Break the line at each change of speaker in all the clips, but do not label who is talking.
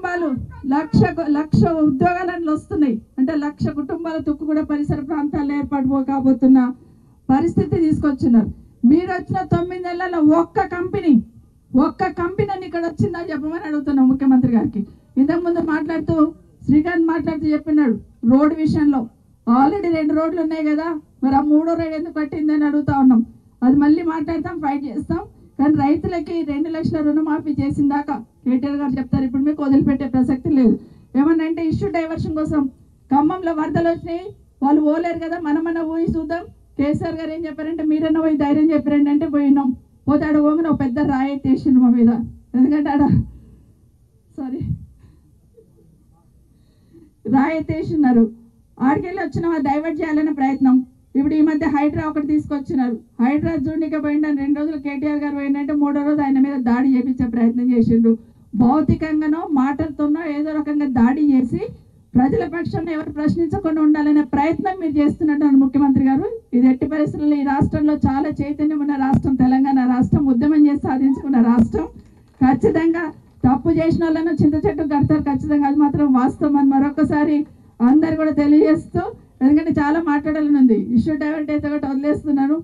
కుటుంబాలు లక్ష లక్ష ఉద్యోగాలను వస్తున్నాయి అంటే లక్ష కుటుంబాల తుక్కు కూడా పరిసర ప్రాంతాల్లో ఏర్పాటు కాబోతున్న పరిస్థితి తీసుకొచ్చున్నారు మీరు వచ్చిన తొమ్మిది నెలల్లో ఒక్క కంపెనీ ఒక్క కంపెనీ అని ఇక్కడ వచ్చిందా చెప్పమని అడుగుతున్నాం ముఖ్యమంత్రి గారికి ఇంతకుముందు మాట్లాడుతూ శ్రీకాంత్ మాట్లాడుతూ చెప్పినాడు రోడ్డు విషయంలో ఆల్రెడీ రెండు రోడ్లు ఉన్నాయి కదా మరి ఆ మూడో రోడ్ ఎందుకు పట్టిందని అడుగుతా ఉన్నాం అది మళ్ళీ మాట్లాడతాం ఫైట్ చేస్తాం కానీ రైతులకి రెండు లక్షల రుణమాఫీ చేసిన దాకా కేటీఆర్ గారు చెప్తారు ఇప్పుడు మీకు వదిలిపెట్టే ప్రసక్తి లేదు ఏమన్నా అంటే ఇష్యూ డైవర్షన్ కోసం ఖమ్మంలో వరదలు వచ్చినాయి వాళ్ళు పోలేరు కదా మనమన్నా పోయి చూద్దాం కేసీఆర్ గారు ఏం చెప్పారంటే మీరన్నా పోయి ధైర్యం చెప్పారండి అంటే పోయినాం పోతే ఆడ పోగానే ఒక పెద్ద రాయి ఎత్తేసిండు మా మీద ఎందుకంటే ఆడ సారీ రాయి ఎత్తేసినారు ఆడికెళ్ళి వచ్చిన డైవర్ట్ చేయాలనే ప్రయత్నం ఇప్పుడు ఈ మధ్య హైడ్రా ఒకటి తీసుకొచ్చినారు హైడ్రా జూనిక పోయిందని రెండు రోజులు కేటీఆర్ గారు పోయిందంటే మూడో రోజు ఆయన మీద దాడి చేపించే ప్రయత్నం చేసిండ్రు భౌతికంగానో మాటలతోనో ఏదో రకంగా దాడి చేసి ప్రజల పక్షాన్ని ఎవరు ప్రశ్నించకుండా ఉండాలనే ప్రయత్నం మీరు చేస్తున్నట్టు ముఖ్యమంత్రి గారు ఇది ఎట్టి పరిస్థితుల్లో ఈ రాష్ట్రంలో చాలా చైతన్యం ఉన్న రాష్ట్రం తెలంగాణ రాష్ట్రం ఉద్యమం చేసి సాధించుకున్న రాష్ట్రం ఖచ్చితంగా తప్పు చేసిన వాళ్ళను చింత చెట్టు కడతారు ఖచ్చితంగా అది మాత్రం వాస్తవం అని మరొకసారి అందరు కూడా తెలియజేస్తూ ఎందుకంటే చాలా మాట్లాడాలని ఉంది ఇష్యూ డైవర్ట్ అయితే ఒకటి వదిలేస్తున్నాను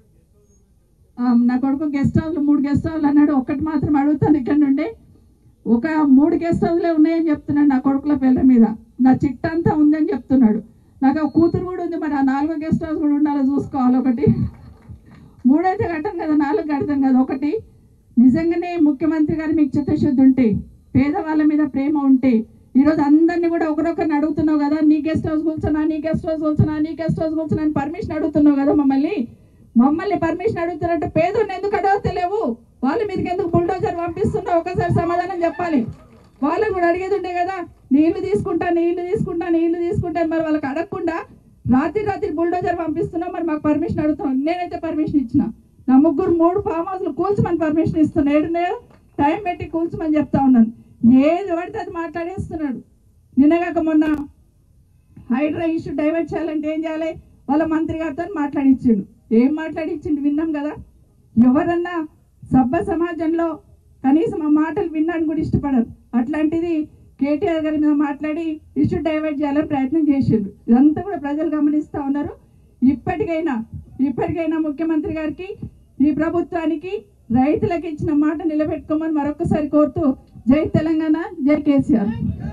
ఆ, నా కొడుకు గెస్ట్ హౌస్లో మూడు గెస్ట్ హౌస్లు అన్నాడు ఒక్కటి మాత్రం అడుగుతాను ఇక్కడ నుండి ఒక మూడు గెస్ట్ హౌస్లే ఉన్నాయని చెప్తున్నాడు నా కొడుకుల పేర్ల మీద నా చిట్ట అంతా ఉందని చెప్తున్నాడు నాకు ఆ కూతురు కూడా ఉంది మరి ఆ నాలుగో గెస్ట్ హౌస్ కూడా ఉండాలో చూసుకోవాలి ఒకటి మూడైతే కట్టాను కదా నాలుగు కడతాను కదా ఒకటి నిజంగానే ముఖ్యమంత్రి గారు మీకు చిత్తశుద్ధి ఉంటే పేదవాళ్ళ మీద ప్రేమ ఉంటే ఈరోజు అందరినీ కూడా ఒకరొకరిని అడుగుతున్నావు కదా నీ గెస్ట్ హౌస్ కూర్చున్నా నీ గెస్ట్ హౌస్ కూర్చున్నా నీ గెస్ట్ హౌస్ కూర్చున్నా అని పర్మిషన్ అడుగుతున్నావు కదా మమ్మల్ని మమ్మల్ని పర్మిషన్ అడుగుతున్నట్టు పేదోడిని ఎందుకు అడగతలేవు వాళ్ళ మీదకి ఎందుకు బుల్డోజర్ పంపిస్తున్నావు ఒకసారి సమాధానం చెప్పాలి వాళ్ళు కూడా అడిగేది ఉండే కదా నీళ్లు తీసుకుంటా నీళ్లు తీసుకుంటా నీళ్లు తీసుకుంటా అని మరి వాళ్ళకి అడగకుండా రాత్రి రాత్రి బుల్డోజర్ పంపిస్తున్నావు మరి మాకు పర్మిషన్ అడుగుతున్నాం నేనైతే పర్మిషన్ ఇచ్చిన నా ముగ్గురు మూడు ఫామ్ హౌస్లు కూల్చమని పర్మిషన్ ఇస్తున్నా ఏడునే టైం పెట్టి కూల్చమని చెప్తా ఉన్నాను ఏది పడితే అది మాట్లాడేస్తున్నాడు నిన్నగాక మొన్న హైడ్రా ఇష్యూ డైవర్ట్ చేయాలంటే ఏం చేయాలి వాళ్ళ మంత్రి గారితో మాట్లాడించిండు ఏం మాట్లాడించిండు విన్నాం కదా ఎవరన్నా సభ్య సమాజంలో కనీసం ఆ మాటలు విన్నాను కూడా ఇష్టపడరు అట్లాంటిది కేటీఆర్ గారి మీద మాట్లాడి ఇష్యూ డైవర్ట్ చేయాలని ప్రయత్నం చేసిండు ఇదంతా కూడా ప్రజలు గమనిస్తూ ఉన్నారు ఇప్పటికైనా ఇప్పటికైనా ముఖ్యమంత్రి గారికి ఈ ప్రభుత్వానికి రైతులకు ఇచ్చిన మాట నిలబెట్టుకోమని మరొకసారి కోరుతూ జై తెలంగాణ జై కేసీఆర్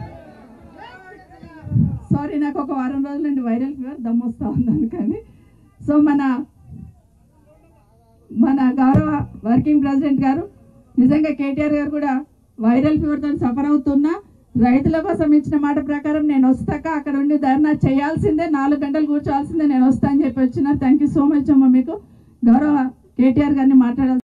సారీ నాకు ఒక వారం రోజుల నుండి వైరల్ ఫీవర్ దమ్మొస్తా ఉంది అందుకని సో మన మన గౌరవ వర్కింగ్ ప్రెసిడెంట్ గారు నిజంగా కేటీఆర్ గారు కూడా వైరల్ ఫీవర్తో సఫర్ అవుతున్నా రైతుల కోసం ఇచ్చిన మాట ప్రకారం నేను వస్తాక అక్కడ ఉండి ధర్నా చేయాల్సిందే నాలుగు గంటలు కూర్చోవాల్సిందే నేను వస్తా అని చెప్పి వచ్చిన థ్యాంక్ యూ సో మచ్ అమ్మ మీకు గౌరవ కేటీఆర్ గారిని మాట్లాడాలి